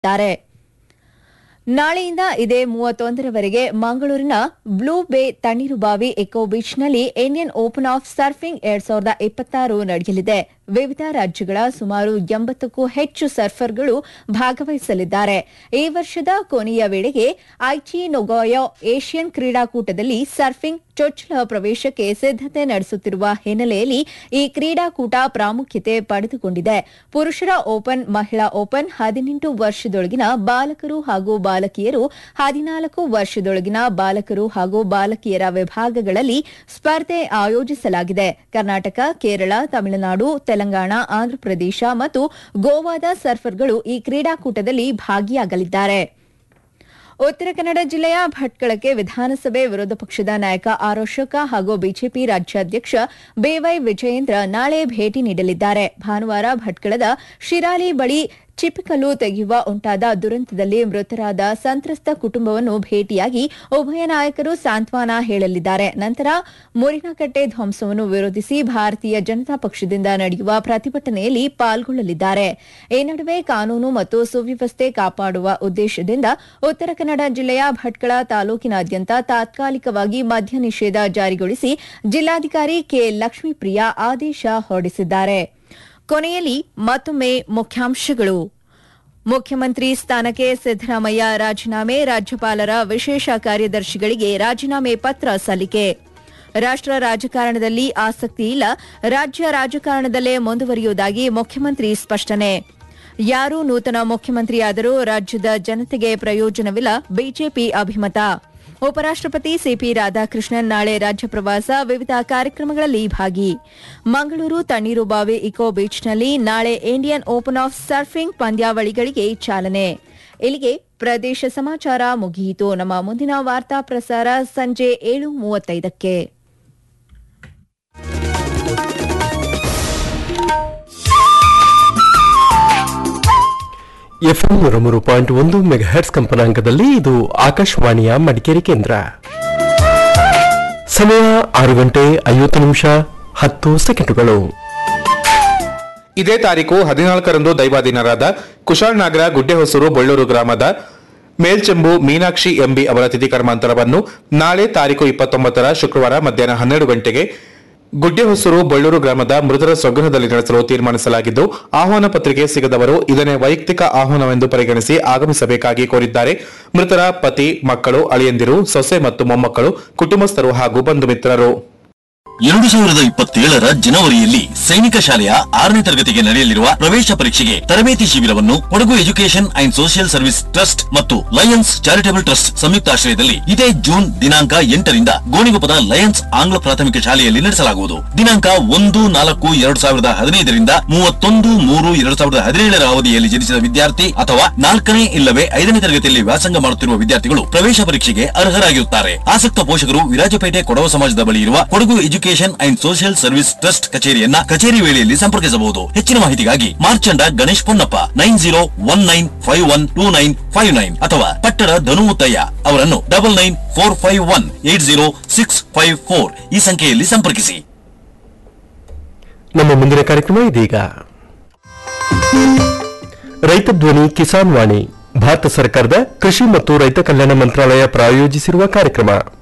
ದ್ದಾರೆ ನಾಳೆಯಿಂದ ಇದೇ ಮೂವತ್ತೊಂದರವರೆಗೆ ಮಂಗಳೂರಿನ ಬ್ಲೂ ಬೇ ತಣ್ಣೀರುಬಾವಿ ಎಕೋ ಬೀಚ್ನಲ್ಲಿ ಇಂಡಿಯನ್ ಓಪನ್ ಆಫ್ ಸರ್ಫಿಂಗ್ ಎರಡ್ ಸಾವಿರದ ಇಪ್ಪತ್ತಾರು ನಡೆಯಲಿದೆ ವಿವಿಧ ರಾಜ್ಯಗಳ ಸುಮಾರು ಎಂಬತ್ತಕ್ಕೂ ಹೆಚ್ಚು ಸರ್ಫರ್ಗಳು ಭಾಗವಹಿಸಲಿದ್ದಾರೆ ಈ ವರ್ಷದ ಕೊನೆಯ ವೇಳೆಗೆ ಐಚಿ ನೊಗೋಯೋ ಏಷ್ಯನ್ ಕ್ರೀಡಾಕೂಟದಲ್ಲಿ ಸರ್ಫಿಂಗ್ ಚೊಚ್ಚಲ ಪ್ರವೇಶಕ್ಕೆ ಸಿದ್ದತೆ ನಡೆಸುತ್ತಿರುವ ಹಿನ್ನೆಲೆಯಲ್ಲಿ ಈ ಕ್ರೀಡಾಕೂಟ ಪ್ರಾಮುಖ್ಯತೆ ಪಡೆದುಕೊಂಡಿದೆ ಪುರುಷರ ಓಪನ್ ಮಹಿಳಾ ಓಪನ್ ಹದಿನೆಂಟು ವರ್ಷದೊಳಗಿನ ಬಾಲಕರು ಹಾಗೂ ಬಾಲಕಿಯರು ಹದಿನಾಲ್ಕು ವರ್ಷದೊಳಗಿನ ಬಾಲಕರು ಹಾಗೂ ಬಾಲಕಿಯರ ವಿಭಾಗಗಳಲ್ಲಿ ಸ್ಪರ್ಧೆ ಆಯೋಜಿಸಲಾಗಿದೆ ಕರ್ನಾಟಕ ಕೇರಳ ತಮಿಳುನಾಡು ತೆಲಂಗಾಣ ಆಂಧ್ರಪ್ರದೇಶ ಮತ್ತು ಗೋವಾದ ಸರ್ಫರ್ಗಳು ಈ ಕ್ರೀಡಾಕೂಟದಲ್ಲಿ ಭಾಗಿಯಾಗಲಿದ್ದಾರೆ ಉತ್ತರ ಕನ್ನಡ ಜಿಲ್ಲೆಯ ಭಟ್ಕಳಕ್ಕೆ ವಿಧಾನಸಭೆ ವಿರೋಧ ಪಕ್ಷದ ನಾಯಕ ಆರ್ ಅಶೋಕ ಹಾಗೂ ಬಿಜೆಪಿ ರಾಜ್ಯಾಧ್ಯಕ್ಷ ಬಿವೈ ವಿಜಯೇಂದ್ರ ನಾಳೆ ಭೇಟಿ ನೀಡಲಿದ್ದಾರೆ ಭಾನುವಾರ ಭಟ್ಕಳದ ಶಿರಾಲಿ ಬಳಿ ಚಿಪಿಕಲ್ಲು ತೆಗೆಯುವ ಉಂಟಾದ ದುರಂತದಲ್ಲಿ ಮೃತರಾದ ಸಂತ್ರಸ್ತ ಕುಟುಂಬವನ್ನು ಭೇಟಿಯಾಗಿ ಉಭಯ ನಾಯಕರು ಸಾಂತ್ವನ ಹೇಳಲಿದ್ದಾರೆ ನಂತರ ಮುರಿನಕಟ್ಟೆ ಧ್ವಂಸವನ್ನು ವಿರೋಧಿಸಿ ಭಾರತೀಯ ಜನತಾ ಪಕ್ಷದಿಂದ ನಡೆಯುವ ಪ್ರತಿಭಟನೆಯಲ್ಲಿ ಪಾಲ್ಗೊಳ್ಳಲಿದ್ದಾರೆ ಈ ನಡುವೆ ಕಾನೂನು ಮತ್ತು ಸುವ್ಯವಸ್ಥೆ ಕಾಪಾಡುವ ಉದ್ದೇಶದಿಂದ ಉತ್ತರ ಕನ್ನಡ ಜಿಲ್ಲೆಯ ಭಟ್ಕಳ ತಾಲೂಕಿನಾದ್ಯಂತ ತಾತ್ಕಾಲಿಕವಾಗಿ ಮದ್ಯ ನಿಷೇಧ ಜಾರಿಗೊಳಿಸಿ ಜಿಲ್ಲಾಧಿಕಾರಿ ಕೆ ಲಕ್ಷ್ಮೀಪ್ರಿಯಾ ಆದೇಶ ಹೊರಡಿಸಿದ್ದಾರೆ ಕೊನೆಯಲ್ಲಿ ಮತ್ತೊಮ್ಮೆ ಮುಖ್ಯಾಂಶಗಳು ಮುಖ್ಯಮಂತ್ರಿ ಸ್ಥಾನಕ್ಕೆ ಸಿದ್ದರಾಮಯ್ಯ ರಾಜೀನಾಮೆ ರಾಜ್ಯಪಾಲರ ವಿಶೇಷ ಕಾರ್ಯದರ್ಶಿಗಳಿಗೆ ರಾಜೀನಾಮೆ ಪತ್ರ ಸಲ್ಲಿಕೆ ರಾಷ್ಟ್ರ ರಾಜಕಾರಣದಲ್ಲಿ ಆಸಕ್ತಿ ಇಲ್ಲ ರಾಜ್ಯ ರಾಜಕಾರಣದಲ್ಲೇ ಮುಂದುವರಿಯುವುದಾಗಿ ಮುಖ್ಯಮಂತ್ರಿ ಸ್ಪಷ್ಟನೆ ಯಾರು ನೂತನ ಮುಖ್ಯಮಂತ್ರಿಯಾದರೂ ರಾಜ್ಯದ ಜನತೆಗೆ ಪ್ರಯೋಜನವಿಲ್ಲ ಬಿಜೆಪಿ ಅಭಿಮತ ಉಪರಾಷ್ಟಪತಿ ಸಿಪಿ ರಾಧಾಕೃಷ್ಣನ್ ನಾಳೆ ರಾಜ್ಯ ಪ್ರವಾಸ ವಿವಿಧ ಕಾರ್ಯಕ್ರಮಗಳಲ್ಲಿ ಭಾಗಿ ಮಂಗಳೂರು ತಣ್ಣೀರುಬಾವಿ ಇಕೋ ಬೀಚ್ನಲ್ಲಿ ನಾಳೆ ಇಂಡಿಯನ್ ಓಪನ್ ಆಫ್ ಸರ್ಫಿಂಗ್ ಪಂದ್ಯಾವಳಿಗಳಿಗೆ ಚಾಲನೆ ಇಲ್ಲಿಗೆ ಪ್ರದೇಶ ಸಮಾಚಾರ ಮುಗಿಯಿತು ನಮ್ಮ ಮುಂದಿನ ವಾರ್ತಾ ಪ್ರಸಾರ ಸಂಜೆ ಏಳು ಮೂವತ್ತೈದಕ್ಕೆ ಎಫ್ಎಂ ನೂರ ಮೂರು ಪಾಯಿಂಟ್ ಒಂದು ಮೆಗಾಹೆಟ್ಸ್ ಕಂಪನಾಂಕದಲ್ಲಿ ಇದು ಆಕಾಶವಾಣಿಯ ಮಡಿಕೇರಿ ಕೇಂದ್ರ ಸಮಯ ಆರು ಗಂಟೆ ಐವತ್ತು ನಿಮಿಷ ಹತ್ತು ಸೆಕೆಂಡುಗಳು ಇದೇ ತಾರೀಕು ಹದಿನಾಲ್ಕರಂದು ದೈವಾಧೀನರಾದ ಕುಶಾಲ್ ನಾಗರ ಗುಡ್ಡೆಹೊಸೂರು ಬಳ್ಳೂರು ಗ್ರಾಮದ ಮೇಲ್ಚೆಂಬು ಮೀನಾಕ್ಷಿ ಎಂಬಿ ಅವರ ತಿಥಿ ಕರ್ಮಾಂತರವನ್ನು ನಾಳೆ ತಾರೀಕು ಇಪ್ಪತ್ತೊಂಬತ್ತರ ಶುಕ್ರವಾರ ಮಧ್ಯಾಹ್ನ ಹನ್ನೆರಡು ಗಂಟೆಗೆ ಗುಡ್ಡೆಹೊಸೂರು ಬಳ್ಳೂರು ಗ್ರಾಮದ ಮೃತರ ಸ್ವಗೃಹದಲ್ಲಿ ನಡೆಸಲು ತೀರ್ಮಾನಿಸಲಾಗಿದ್ದು ಆಹ್ವಾನ ಪತ್ರಿಕೆ ಸಿಗದವರು ಇದನ್ನೇ ವೈಯಕ್ತಿಕ ಆಹ್ವಾನವೆಂದು ಪರಿಗಣಿಸಿ ಆಗಮಿಸಬೇಕಾಗಿ ಕೋರಿದ್ದಾರೆ ಮೃತರ ಪತಿ ಮಕ್ಕಳು ಅಳಿಯಂದಿರು ಸೊಸೆ ಮತ್ತು ಮೊಮ್ಮಕ್ಕಳು ಕುಟುಂಬಸ್ಥರು ಹಾಗೂ ಬಂಧು ಮಿತ್ರರು ಎರಡು ಸಾವಿರದ ಇಪ್ಪತ್ತೇಳರ ಜನವರಿಯಲ್ಲಿ ಸೈನಿಕ ಶಾಲೆಯ ಆರನೇ ತರಗತಿಗೆ ನಡೆಯಲಿರುವ ಪ್ರವೇಶ ಪರೀಕ್ಷೆಗೆ ತರಬೇತಿ ಶಿಬಿರವನ್ನು Kodagu education and social service trust ಮತ್ತು ಲಯನ್ಸ್ ಚಾರಿಟಬಲ್ ಟ್ರಸ್ಟ್ ಸಂಯುಕ್ತಾಶ್ರಯದಲ್ಲಿ ಇದೇ ಜೂನ್ ದಿನಾಂಕ ಎಂಟರಿಂದ ಗೋಣಿಗೊಪ್ಪದ ಲಯನ್ಸ್ ಆಂಗ್ಲ ಪ್ರಾಥಮಿಕ ಶಾಲೆಯಲ್ಲಿ ನಡೆಸಲಾಗುವುದು ದಿನಾಂಕ ಒಂದು ನಾಲ್ಕು ಎರಡು ಸಾವಿರದ ಹದಿನೈದರಿಂದ ಮೂವತ್ತೊಂದು ಮೂರು ಎರಡು ಸಾವಿರದ ಹದಿನೇಳರ ಅವಧಿಯಲ್ಲಿ ಜನಿಸಿದ ವಿದ್ಯಾರ್ಥಿ ಅಥವಾ ನಾಲ್ಕನೇ ಇಲ್ಲವೇ ಐದನೇ ತರಗತಿಯಲ್ಲಿ ವ್ಯಾಸಂಗ ಮಾಡುತ್ತಿರುವ ವಿದ್ಯಾರ್ಥಿಗಳು ಪ್ರವೇಶ ಪರೀಕ್ಷೆಗೆ ಅರ್ಹರಾಗಿರುತ್ತಾರೆ ಆಸಕ್ತ ಪೋಷಕರು ವಿರಾಜಪೇಟೆ ಕೊಡವ ಸಮಾಜದ ಬಳಿ ಇರುವ Kodagu education and social service trust ಕಚೇರಿಯನ್ನ ಕಚೇರಿ ವೇಳೆಯಲ್ಲಿ ಸಂಪರ್ಕಿಸಬಹುದು ಹೆಚ್ಚಿನ ಮಾಹಿತಿಗಾಗಿ Marchanda Ganesh Ponnappa nine zero one nine five one two nine five nine ಅಥವಾ ಪಟ್ಟಣ ಧನುಮುತ್ತಯ್ಯ ಅವರನ್ನು double nine four five one eight zero six five four ಈ ಸಂಖ್ಯೆಯಲ್ಲಿ ಸಂಪರ್ಕಿಸಿ ನಮ್ಮ ಮುಂದಿನ ಕಾರ್ಯಕ್ರಮ ಇದೀಗ ರೈತ ಧ್ವನಿ ಕಿಸಾನ್ ವಾಣಿ ಭಾರತ ಸರ್ಕಾರದ ಕೃಷಿ ಮತ್ತು ರೈತ ಕಲ್ಯಾಣ ಮಂತ್ರಾಲಯ ಪ್ರಾಯೋಜಿಸಿರುವ ಕಾರ್ಯಕ್ರಮ